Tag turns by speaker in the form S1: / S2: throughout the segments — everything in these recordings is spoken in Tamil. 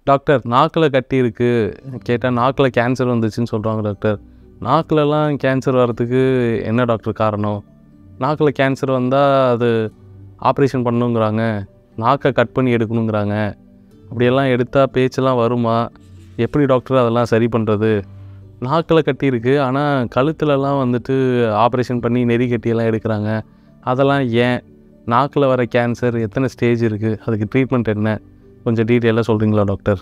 S1: டாக்டர் நாக்கில் கட்டி இருக்குது கேட்டால் நாக்கில் கேன்சர் வந்துச்சுன்னு சொல்கிறாங்க டாக்டர் நாக்கிலலாம் கேன்சர் வர்றதுக்கு என்ன டாக்டர் காரணம் நாக்கில் கேன்சர் வந்தால் அது ஆப்ரேஷன் பண்ணணுங்கிறாங்க நாக்கை கட் பண்ணி எடுக்கணுங்கிறாங்க அப்படியெல்லாம் எடுத்தால் பேச்செல்லாம் வருமா எப்படி டாக்டர் அதெல்லாம் சரி பண்ணுறது நாக்கில் கட்டியிருக்கு ஆனால் கழுத்துலலாம் வந்துட்டு ஆப்ரேஷன் பண்ணி நெறி கட்டியெல்லாம் எடுக்கிறாங்க அதெல்லாம் ஏன் நாக்கில் வர கேன்சர் எத்தனை ஸ்டேஜ் இருக்குது அதுக்கு ட்ரீட்மெண்ட் என்ன கொஞ்சம் டீட்டெயிலாக சொல்கிறீங்களா doctor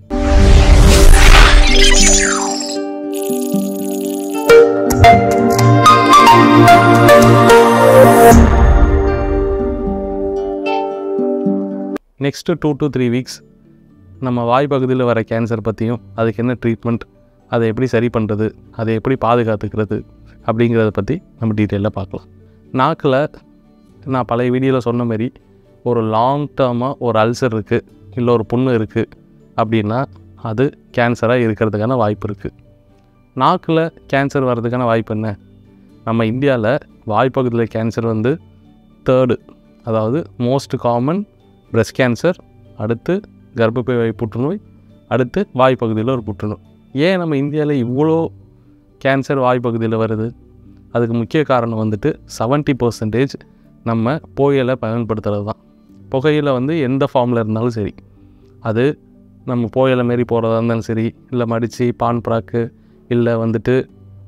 S1: next two to three weeks நம்ம வாய் பகுதியில் வர கேன்சர் பற்றியும் அதுக்கு என்ன ட்ரீட்மெண்ட் அதை எப்படி சரி பண்ணுறது அதை எப்படி பாதுகாத்துக்கிறது அப்படிங்கிறத பற்றி நம்ம டீட்டெயிலாக பார்க்கலாம் நாக்கில் நான் பழைய வீடியோவில் சொன்ன மாதிரி ஒரு லாங் டேர்மாக ஒரு அல்சர் இருக்குது இல்லை ஒரு புண்ணு இருக்குது அப்படின்னா அது கேன்சராக இருக்கிறதுக்கான வாய்ப்பு இருக்குது நாக்கில் கேன்சர் வர்றதுக்கான வாய்ப்பு என்ன நம்ம இந்தியாவில் வாய்ப்பகுதியில் கேன்சர் வந்து தேர்டு அதாவது மோஸ்ட் காமன் பிரஸ்ட் கேன்சர் அடுத்து கர்ப்பப்பை வாய் புற்றுநோய் அடுத்து வாய்ப்பகுதியில் ஒரு புற்றுநோய் ஏன் நம்ம இந்தியாவில் இவ்வளோ கேன்சர் வாய்ப்பகுதியில் வருது அதுக்கு முக்கிய காரணம் வந்துட்டு 70% பர்சன்டேஜ் நம்ம புகையிலை பயன்படுத்துறது தான் புகையிலை வந்து எந்த ஃபார்மில் இருந்தாலும் சரி அது நம்ம புகையிலை மாரி போகிறதா இருந்தாலும் சரி இல்லை மடித்து பான் பிராக்கு இல்லை வந்துட்டு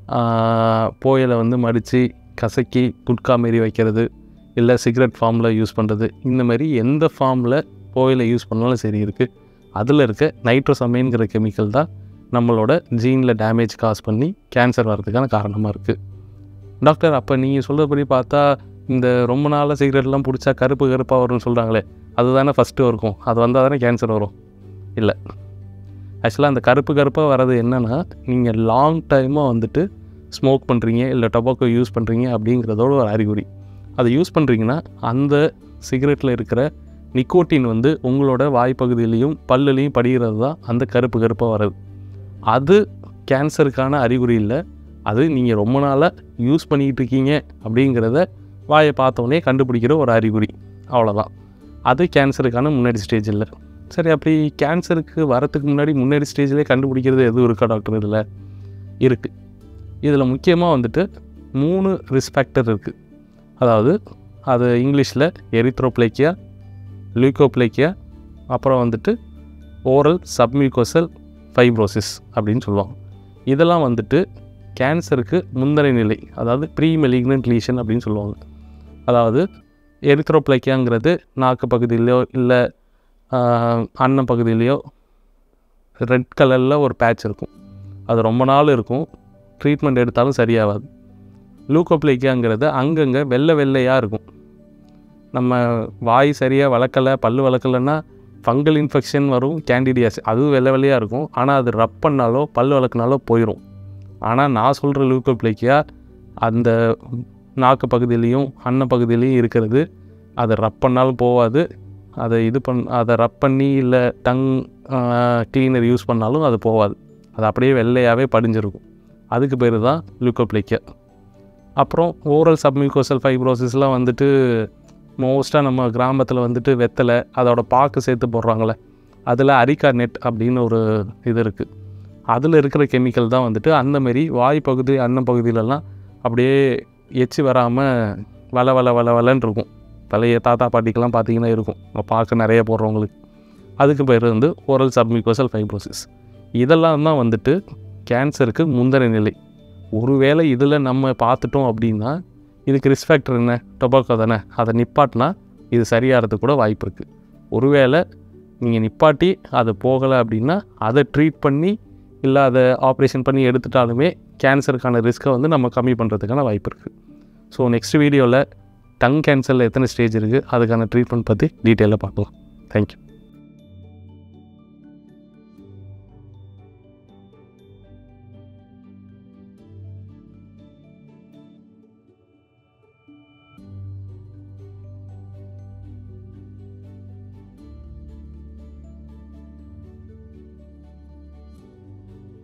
S1: புகையிலை வந்து மடித்து கசக்கி குட்கா மாரி வைக்கிறது இல்லை சிகரெட் ஃபார்மில் யூஸ் பண்ணுறது இந்த மாதிரி எந்த ஃபார்மில் புகையிலை யூஸ் பண்ணாலும் சரி இருக்குது அதில் இருக்க நைட்ரோசமைன்கிற கெமிக்கல் தான் நம்மளோட ஜீனில் டேமேஜ் காஸ் பண்ணி கேன்சர் வர்றதுக்கான காரணமாக இருக்குது டாக்டர் அப்போ நீங்கள் சொல்கிறபடி பார்த்தா இந்த ரொம்ப நாளாக சிகரெட்லாம் பிடிச்சா கருப்பு கருப்பாக வரும்னு சொல்கிறாங்களே அதுதானே ஃபஸ்ட்டு இருக்கும் அது வந்தால் தானே கேன்சர் வரும் இல்லை ஆக்சுவலாக அந்த கருப்பு கருப்பாக வர்றது என்னென்னா நீங்கள் லாங் டைமாக வந்துட்டு ஸ்மோக் பண்ணுறீங்க இல்லை டொபாக்கோ யூஸ் பண்ணுறீங்க அப்படிங்கிறதோட ஒரு அறிகுறி அதை யூஸ் பண்ணுறீங்கன்னா அந்த சிகரெட்டில் இருக்கிற நிக்கோட்டின் வந்து உங்களோட வாய்ப்பகுதியிலையும் பல்லுலையும் படிகிறது தான் அந்த கருப்பு கருப்பாக வர்றது அது கேன்சருக்கான அறிகுறி இல்லை அது நீங்கள் ரொம்ப நாளாக யூஸ் பண்ணிக்கிட்டு இருக்கீங்க அப்படிங்கிறத வாயை பார்த்தோன்னே கண்டுபிடிக்கிற ஒரு அறிகுறி அவ்வளோதான் அது கேன்சருக்கான முன்னாடி ஸ்டேஜ் இல்லை சரி அப்படி கேன்சருக்கு வரத்துக்கு முன்னாடி முன்னாடி ஸ்டேஜ்லேயே கண்டுபிடிக்கிறது எதுவும் இருக்கா டாக்டர் இதில் இருக்குது இதில் முக்கியமாக வந்துட்டு மூணு ரிஸ்க் ஃபேக்டர் இருக்குது அதாவது அது இங்கிலீஷில் எரித்ரோப்ளேக்கியா லியூகோப்ளேக்கியா அப்புறம் வந்துட்டு ஓரல் சப்மியூகோசல் ஃபைப்ரோசிஸ் அப்படின்னு சொல்லுவாங்க இதெல்லாம் வந்துட்டு கேன்சருக்கு முந்தனை நிலை அதாவது ப்ரீ மெலிக்னன்ட் லீஷன் அப்படின்னு சொல்லுவாங்க அதாவது எரித்ரோப்ளேக்கியாங்கிறது நாக்கு பகுதியிலையோ இல்லை அன்னம் பகுதியிலையோ ரெட் கலரில் ஒரு பேட்ச் இருக்கும் அது ரொம்ப நாள் இருக்கும் ட்ரீட்மெண்ட் எடுத்தாலும் சரியாகாது லூக்கோப்ளேக்கியாங்கிறது அங்கங்கே வெள்ளை வெள்ளையாக இருக்கும் நம்ம வாய் சரியாக வளர்க்கலை பல்லு வளர்க்கலைன்னா ஃபங்கல் இன்ஃபெக்ஷன் வரும் கேண்டிடியாஸ் அதுவும் வெள்ளை வெள்ளையாக இருக்கும் ஆனால் அது ரப் பண்ணாலோ பல் வளர்க்குனாலோ போயிடும் ஆனால் நான் சொல்கிற லூக்கோப்ளேக்கியா அந்த நாக்கு பகுதியிலையும் அன்ன பகுதியிலையும் இருக்கிறது அதை ரப் பண்ணாலும் போகாது அதை இது பண் அதை ரப் பண்ணி இல்லை டங் க்ளீனர் யூஸ் பண்ணாலும் அது போகாது அது அப்படியே வெள்ளையாகவே படிஞ்சிருக்கும் அதுக்கு பேர் தான் லுக்கோப்ளிக்கா அப்புறம் ஓரல் சப்மியூகோசல் ஃபைப்ரோசிஸ்லாம் வந்துட்டு மோஸ்ட்டாக நம்ம கிராமத்தில் வந்துட்டு வெத்தலை அதோட பாக்கு சேர்த்து போடுறாங்களே அதில் அரிக்கா நெட் அப்படின்னு ஒரு இது இருக்குது அதில் இருக்கிற கெமிக்கல் தான் வந்துட்டு அந்தமாரி வாய் பகுதி அன்னம் பகுதியிலலாம் அப்படியே எச்சி வராமல் வள வள வள வளன்னு இருக்கும் பழைய தாத்தா பாட்டிக்கெல்லாம் பார்த்தீங்கன்னா இருக்கும் பார்க்க நிறைய போடுறவங்களுக்கு அதுக்கு பேர் வந்து ஓரல் சப்மியூகோசல் ஃபைப்ரோசிஸ் இதெல்லாம் தான் வந்துட்டு கேன்சருக்கு முந்தின நிலை ஒருவேளை இதில் நம்ம பார்த்துட்டோம் அப்படின்னா இதுக்கு ரிஸ்க் ஃபேக்டர் என்ன டொபாக்கோ தானே அதை நிப்பாட்டினா இது சரியாகிறதுக்கு கூட வாய்ப்பு இருக்குது ஒருவேளை நீங்கள் நிப்பாட்டி அது போகலை அப்படின்னா அதை ட்ரீட் பண்ணி இல்லை அதை ஆப்ரேஷன் பண்ணி எடுத்துட்டாலுமே கேன்சருக்கான ரிஸ்க்கை வந்து நம்ம கம்மி பண்ணுறதுக்கான வாய்ப்பு இருக்குது ஸோ நெக்ஸ்ட் வீடியோவில் டங் கேன்சரில் எத்தனை ஸ்டேஜ் இருக்குது அதுக்கான ட்ரீட்மெண்ட் பற்றி டீட்டெயிலாக பார்க்கலாம் தேங்க்யூ